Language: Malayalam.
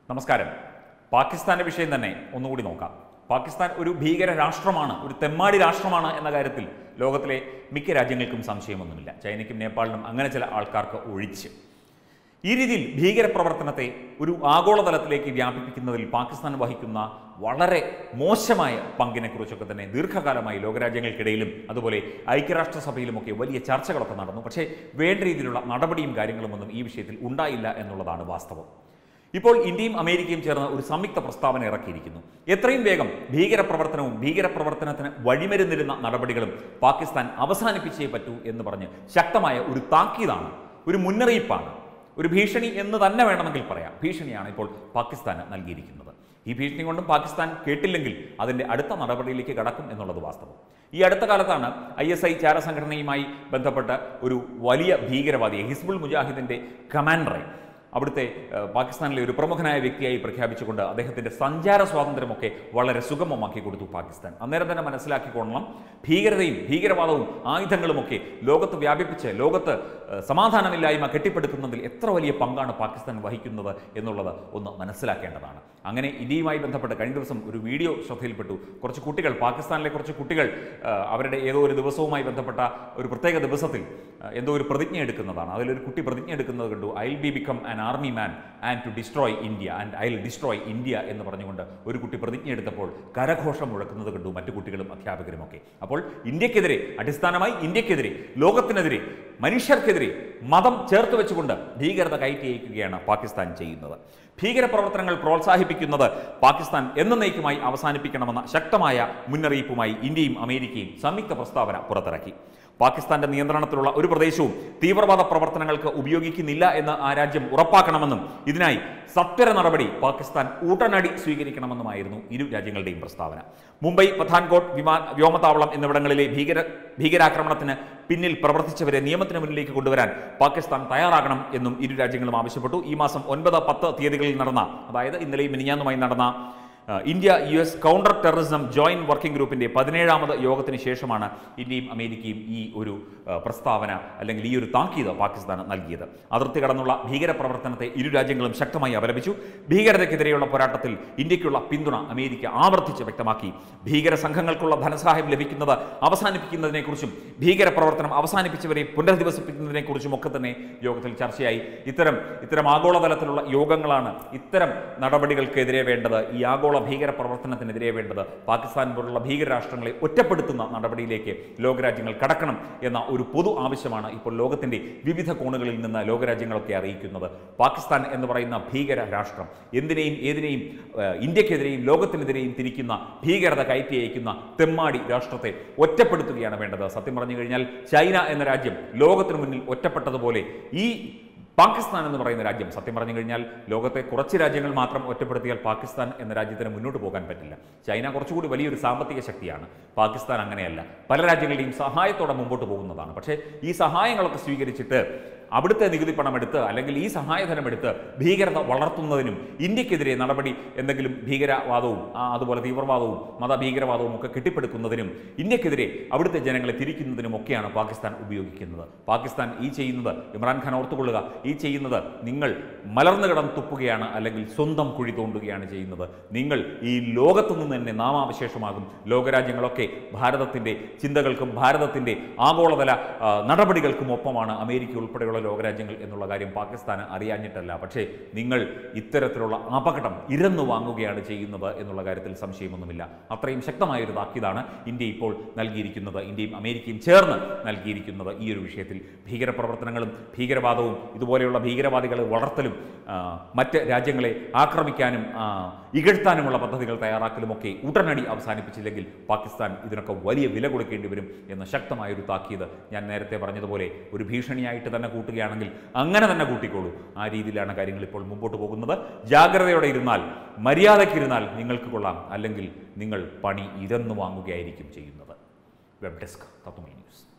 നമസ്കാരം പാകിസ്ഥാന്റെ വിഷയം തന്നെ ഒന്നുകൂടി നോക്കാം പാകിസ്ഥാൻ ഒരു ഭീകര രാഷ്ട്രമാണ് ഒരു തെമ്മാടി രാഷ്ട്രമാണ് എന്ന കാര്യത്തിൽ ലോകത്തിലെ മിക്ക രാജ്യങ്ങൾക്കും സംശയമൊന്നുമില്ല ചൈനയ്ക്കും നേപ്പാളിനും അങ്ങനെ ചില ആൾക്കാർക്ക് ഒഴിച്ച് ഈ രീതിയിൽ ഭീകരപ്രവർത്തനത്തെ ഒരു ആഗോളതലത്തിലേക്ക് വ്യാപിപ്പിക്കുന്നതിൽ പാകിസ്ഥാൻ വഹിക്കുന്ന വളരെ മോശമായ പങ്കിനെക്കുറിച്ചൊക്കെ തന്നെ ദീർഘകാലമായി ലോകരാജ്യങ്ങൾക്കിടയിലും അതുപോലെ ഐക്യരാഷ്ട്രസഭയിലുമൊക്കെ വലിയ ചർച്ചകളൊക്കെ നടന്നു പക്ഷേ വേണ്ട രീതിയിലുള്ള നടപടിയും കാര്യങ്ങളുമൊന്നും ഈ വിഷയത്തിൽ ഉണ്ടായില്ല എന്നുള്ളതാണ് വാസ്തവം ഇപ്പോൾ ഇന്ത്യയും അമേരിക്കയും ചേർന്ന് ഒരു സംയുക്ത പ്രസ്താവന ഇറക്കിയിരിക്കുന്നു എത്രയും വേഗം ഭീകരപ്രവർത്തനവും ഭീകരപ്രവർത്തനത്തിന് വഴിമരുന്നിരുന്ന നടപടികളും പാകിസ്ഥാൻ അവസാനിപ്പിച്ചേ പറ്റൂ എന്ന് പറഞ്ഞ് ശക്തമായ ഒരു താക്കീതാണ് ഒരു മുന്നറിയിപ്പാണ് ഒരു ഭീഷണി എന്ന് തന്നെ വേണമെങ്കിൽ പറയാം ഭീഷണിയാണ് ഇപ്പോൾ പാകിസ്ഥാന് നൽകിയിരിക്കുന്നത് ഈ ഭീഷണി കൊണ്ടും പാകിസ്ഥാൻ കേട്ടില്ലെങ്കിൽ അതിന്റെ അടുത്ത നടപടിയിലേക്ക് കടക്കും എന്നുള്ളത് വാസ്തവം ഈ അടുത്ത കാലത്താണ് ഐ എസ് ഐ ചാരസംഘടനയുമായി ബന്ധപ്പെട്ട ഒരു വലിയ ഭീകരവാദിയെ ഹിസ്ബുൾ മുജാഹിദിന്റെ കമാൻഡറെ അവിടുത്തെ ഏഹ്, പാകിസ്ഥാനിലെ ഒരു പ്രമുഖനായ വ്യക്തിയായി പ്രഖ്യാപിച്ചുകൊണ്ട് അദ്ദേഹത്തിന്റെ സഞ്ചാര സ്വാതന്ത്ര്യമൊക്കെ വളരെ സുഗമമാക്കി കൊടുത്തു പാകിസ്ഥാൻ അന്നേരം തന്നെ മനസ്സിലാക്കിക്കൊള്ളണം ഭീകരതയും ഭീകരവാദവും ആയുധങ്ങളുമൊക്കെ ലോകത്ത് വ്യാപിപ്പിച്ച് ലോകത്ത് ഏഹ്, സമാധാനമില്ലായ്മ കെട്ടിപ്പടുക്കുന്നതിൽ എത്ര വലിയ പങ്കാണ് പാകിസ്ഥാൻ വഹിക്കുന്നത് എന്നുള്ളത് ഒന്ന് മനസ്സിലാക്കേണ്ടതാണ് അങ്ങനെ ഇന്ത്യയുമായി ബന്ധപ്പെട്ട് കഴിഞ്ഞ ദിവസം ഒരു വീഡിയോ ശ്രദ്ധയിൽപ്പെട്ടു കുറച്ച് കുട്ടികൾ പാകിസ്ഥാനിലെ കുറച്ച് കുട്ടികൾ ഏഹ്, അവരുടെ ഏതോ ഒരു ദിവസവുമായി ബന്ധപ്പെട്ട ഒരു പ്രത്യേക ദിവസത്തിൽ ഏഹ്, എന്തോ ഒരു പ്രതിജ്ഞ എടുക്കുന്നതാണ് അതിലൊരു കുട്ടി പ്രതിജ്ഞ എടുക്കുന്നത് കണ്ടു I be become an army man and to destroy India and I destroy India എന്ന് പറഞ്ഞുകൊണ്ട് ഒരു കുട്ടി പ്രതിജ്ഞ എടുത്തപ്പോൾ കരഘോഷം മുഴക്കുന്നത് കണ്ടു മറ്റു കുട്ടികളും അധ്യാപകരുമൊക്കെ അപ്പോൾ ഇന്ത്യക്കെതിരെ അടിസ്ഥാനമായി ഇന്ത്യക്കെതിരെ ലോകത്തിനെതിരെ മനുഷ്യർക്കെതിരെ മതം ചേർത്ത് വെച്ചുകൊണ്ട് ഭീകരത കയറ്റി അയക്കുകയാണ് പാകിസ്ഥാൻ ചെയ്യുന്നത് ഭീകരപ്രവർത്തനങ്ങൾ പ്രോത്സാഹിപ്പിക്കുന്നത് പാകിസ്ഥാൻ എന്നേക്കുമായി അവസാനിപ്പിക്കണമെന്ന ശക്തമായ മുന്നറിയിപ്പുമായി ഇന്ത്യയും അമേരിക്കയും സംയുക്ത പ്രസ്താവന പുറത്തിറക്കി പാകിസ്ഥാന്റെ നിയന്ത്രണത്തിലുള്ള ഒരു പ്രദേശവും തീവ്രവാദ പ്രവർത്തനങ്ങൾക്ക് ഉപയോഗിക്കുന്നില്ല എന്ന് ആ രാജ്യം ഉറപ്പാക്കണമെന്നും ഇതിനായി സത്വര നടപടി പാകിസ്ഥാൻ ഉടനടി സ്വീകരിക്കണമെന്നുമായിരുന്നു ഇരു രാജ്യങ്ങളുടെയും പ്രസ്താവന മുംബൈ പത്താൻകോട്ട് വിമാന വ്യോമതാവളം എന്നിവിടങ്ങളിലെ ഭീകര ഭീകരാക്രമണത്തിന് പിന്നിൽ പ്രവർത്തിച്ചവരെ നിയമത്തിന് മുന്നിലേക്ക് കൊണ്ടുവരാൻ പാകിസ്ഥാൻ തയ്യാറാകണം എന്നും ഇരു രാജ്യങ്ങളും ആവശ്യപ്പെട്ടു ഈ മാസം ഒൻപത് പത്ത് തീയതികളിൽ നടന്ന അതായത് ഇന്നലെയും മിനിഞ്ഞാന്നുമായി നടന്ന ആ, India U S counter terrorism joint working ഗ്രൂപ്പിന്റെ പതിനേഴാമത് യോഗത്തിന് ശേഷമാണ് ഇന്ത്യയും അമേരിക്കയും ഈ ഒരു ആ, പ്രസ്താവന അല്ലെങ്കിൽ ഈ ഒരു താക്കീത് പാകിസ്ഥാന് നൽകിയത് അതിർത്തി കടന്നുള്ള ഭീകരപ്രവർത്തനത്തെ ഇരു രാജ്യങ്ങളും ശക്തമായി അപലപിച്ചു ഭീകരതയ്ക്കെതിരെയുള്ള പോരാട്ടത്തിൽ ഇന്ത്യക്കുള്ള പിന്തുണ അമേരിക്ക ആവർത്തിച്ച് വ്യക്തമാക്കി ഭീകര സംഘങ്ങൾക്കുള്ള ധനസഹായം ലഭിക്കുന്നത് അവസാനിപ്പിക്കുന്നതിനെക്കുറിച്ചും ഭീകരപ്രവർത്തനം അവസാനിപ്പിച്ചവരെ പുനരധിവസിപ്പിക്കുന്നതിനെക്കുറിച്ചും ഒക്കെ തന്നെ യോഗത്തിൽ ചർച്ചയായി ഇത്തരം ഇത്തരം ആഗോളതലത്തിലുള്ള യോഗങ്ങളാണ് ഇത്തരം നടപടികൾക്കെതിരെ വേണ്ടത് ഈ ആഗോള ഭീകര പ്രവർത്തനത്തിനെതിരെ വേണ്ടത് പാകിസ്ഥാൻ പോലുള്ള ഭീകര രാഷ്ട്രങ്ങളെ ഒറ്റപ്പെടുത്തുന്ന നടപടിയിലേക്ക് ലോകരാജ്യങ്ങൾ കടക്കണം എന്ന ഒരു പൊതു ആവശ്യമാണ് ഇപ്പോൾ ലോകത്തിന്റെ വിവിധ കോണുകളിൽ നിന്ന് ലോകരാജ്യങ്ങളൊക്കെ അറിയിക്കുന്നത് പാകിസ്ഥാൻ എന്ന് പറയുന്ന ഭീകര രാഷ്ട്രം എന്തിനേയും ഏതിനേയും ഏഹ്, ഇന്ത്യക്കെതിരെയും ലോകത്തിനെതിരെയും തിരിക്കുന്ന ഭീകരത കയറ്റി അയക്കുന്ന തെമ്മാടി രാഷ്ട്രത്തെ ഒറ്റപ്പെടുത്തുകയാണ് വേണ്ടത് സത്യം പറഞ്ഞു കഴിഞ്ഞാൽ ചൈന എന്ന രാജ്യം ലോകത്തിനു മുന്നിൽ ഒറ്റപ്പെട്ടതുപോലെ ഈ പാകിസ്ഥാൻ എന്ന് പറയുന്ന രാജ്യം സത്യം പറഞ്ഞു കഴിഞ്ഞാൽ ലോകത്തെ കുറച്ച് രാജ്യങ്ങൾ മാത്രം ഒറ്റപ്പെടുത്തിയാൽ പാകിസ്ഥാൻ എന്ന രാജ്യത്തിന് മുന്നോട്ട് പോകാൻ പറ്റില്ല ചൈന കുറച്ചുകൂടി വലിയൊരു സാമ്പത്തിക ശക്തിയാണ് പാകിസ്ഥാൻ അങ്ങനെയല്ല പല രാജ്യങ്ങളുടെയും സഹായത്തോടെ മുമ്പോട്ട് പോകുന്നതാണ് പക്ഷേ ഈ സഹായങ്ങളൊക്കെ സ്വീകരിച്ചിട്ട് അവിടുത്തെ നികുതി പണം എടുത്ത് അല്ലെങ്കിൽ ഈ സഹായധനം എടുത്ത് ഭീകരത വളർത്തുന്നതിനും ഇന്ത്യക്കെതിരെ നടപടി എന്തെങ്കിലും ഭീകരവാദവും ആ, അതുപോലെ തീവ്രവാദവും മതഭീകരവാദവും ഒക്കെ കെട്ടിപ്പടുക്കുന്നതിനും ഇന്ത്യക്കെതിരെ അവിടുത്തെ ജനങ്ങളെ തിരിക്കുന്നതിനും ഒക്കെയാണ് പാകിസ്ഥാൻ ഉപയോഗിക്കുന്നത് പാകിസ്ഥാൻ ഈ ചെയ്യുന്നത് ഇമ്രാൻഖാൻ ഓർത്തുകൊള്ളുക ഈ ചെയ്യുന്നത് നിങ്ങൾ മലർന്നു കിടന്ന് തുപ്പുകയാണ് അല്ലെങ്കിൽ സ്വന്തം കുഴി തോണ്ടുകയാണ് ചെയ്യുന്നത് നിങ്ങൾ ഈ ലോകത്തു നിന്ന് തന്നെ നാമാവശേഷമാകും ലോകരാജ്യങ്ങളൊക്കെ ഭാരതത്തിന്റെ ചിന്തകൾക്കും ഭാരതത്തിന്റെ ആഗോളതല ആ, നടപടികൾക്കും ഒപ്പമാണ് അമേരിക്ക ഉൾപ്പെടെയുള്ള ലോകരാജ്യങ്ങൾ എന്നുള്ള കാര്യം പാകിസ്ഥാന് അറിയാഞ്ഞിട്ടല്ല പക്ഷേ നിങ്ങൾ ഇത്തരത്തിലുള്ള അപകടം ഇരന്നു വാങ്ങുകയാണ് ചെയ്യുന്നത് എന്നുള്ള കാര്യത്തിൽ സംശയമൊന്നുമില്ല അത്രയും ശക്തമായ ഒരു താക്കീതാണ് ഇന്ത്യ ഇപ്പോൾ നൽകിയിരിക്കുന്നത് ഇന്ത്യയും അമേരിക്കയും ചേർന്ന് നൽകിയിരിക്കുന്നത് ഈ ഒരു വിഷയത്തിൽ ഭീകരപ്രവർത്തനങ്ങളും ഭീകരവാദവും ഇതുപോലെയുള്ള ഭീകരവാദികളെ വളർത്തലും ആ, മറ്റ് രാജ്യങ്ങളെ ആക്രമിക്കാനും ആ, ഇകഴ്ത്താനുമുള്ള പദ്ധതികൾ തയ്യാറാക്കലുമൊക്കെ ഉടനടി അവസാനിപ്പിച്ചില്ലെങ്കിൽ പാകിസ്ഥാൻ ഇതിനൊക്കെ വലിയ വില കൊടുക്കേണ്ടി വരും എന്ന ശക്തമായ ഒരു താക്കീത് ഞാൻ നേരത്തെ പറഞ്ഞതുപോലെ ഒരു ഭീഷണിയായിട്ട് തന്നെ കൂട്ടുകയാണെങ്കിൽ അങ്ങനെ തന്നെ കൂട്ടിക്കോളൂ ആ രീതിയിലാണ് കാര്യങ്ങൾ ഇപ്പോൾ മുമ്പോട്ട് പോകുന്നത് ജാഗ്രതയോടെ ഇരുന്നാൽ മര്യാദയ്ക്കിരുന്നാൽ നിങ്ങൾക്ക് കൊള്ളാം അല്ലെങ്കിൽ നിങ്ങൾ പണി ഇരന്നു വാങ്ങുകയായിരിക്കും ചെയ്യുന്നത് വെബ് ഡെസ്ക് തത്വമൈ ന്യൂസ്